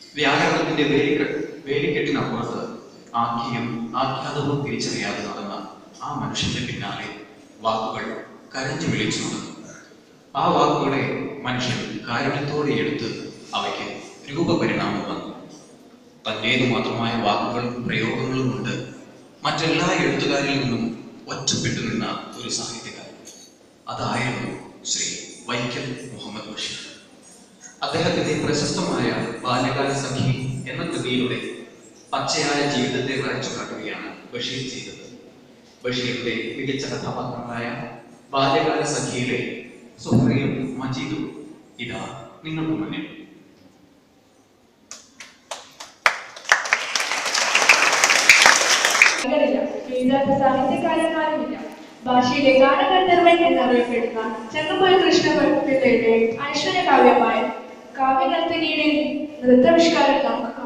വ്യാകരണത്തിന്റെ വേലിക്കെട്ട് വേലിക്കെട്ടിനപ്പുറത്ത് ആഖ്യം ആഖ്യാതവും തിരിച്ചറിയാതെ നടന്ന ആ മനുഷ്യന്റെ പിന്നാലെ വാക്കുകൾ കരഞ്ഞു വിളിച്ചു നടന്നു ആ വാക്കുകളെ മനുഷ്യൻ കാരുണ്യത്തോടെ എടുത്ത് അവയ്ക്ക് രൂപപരിണാമം വന്നു തന്റേതു മാത്രമായ വാക്കുകളും പ്രയോഗങ്ങളും കൊണ്ട് മറ്റെല്ലാ എഴുത്തുകാരിൽ നിന്നും ഒറ്റപ്പെട്ടു നിന്ന ഒരു സാഹിത്യകാരൻ അതായിരുന്നു ശ്രീ വൈക്കം മുഹമ്മദ് ബഷീർ അദ്ദേഹത്തിന്റെ പ്രശസ്തമായ ബാല്യകാല സഖി എന്ന കൃതിയിലൂടെ പച്ചയായ ജീവിതത്തെ വരച്ചു കാട്ടുകയാണ് ബഷീർ ചെയ്തത് ബഷീറിന്റെ മികച്ച കഥാപാത്രങ്ങളായ ബാല്യകാല സഖിയിലെ സുഹറയും മജീദും ഇതാ നിങ്ങൾക്ക് മുന്നിൽ കളില്ല എഴുതാത്ത സാഹിത്യകാരന്മാരുമില്ല ഭാഷയിലെ ഗാനഗന്ധർവൻ എന്നറിയപ്പെടുന്ന ചെങ്ങമ്പുഴ കൃഷ്ണപിള്ളയുടെ ഐശ്വര്യ കാവ്യമായ കാവ്യനർത്തകിയുടെ നൃത്താവിഷ്കാരം നമുക്ക്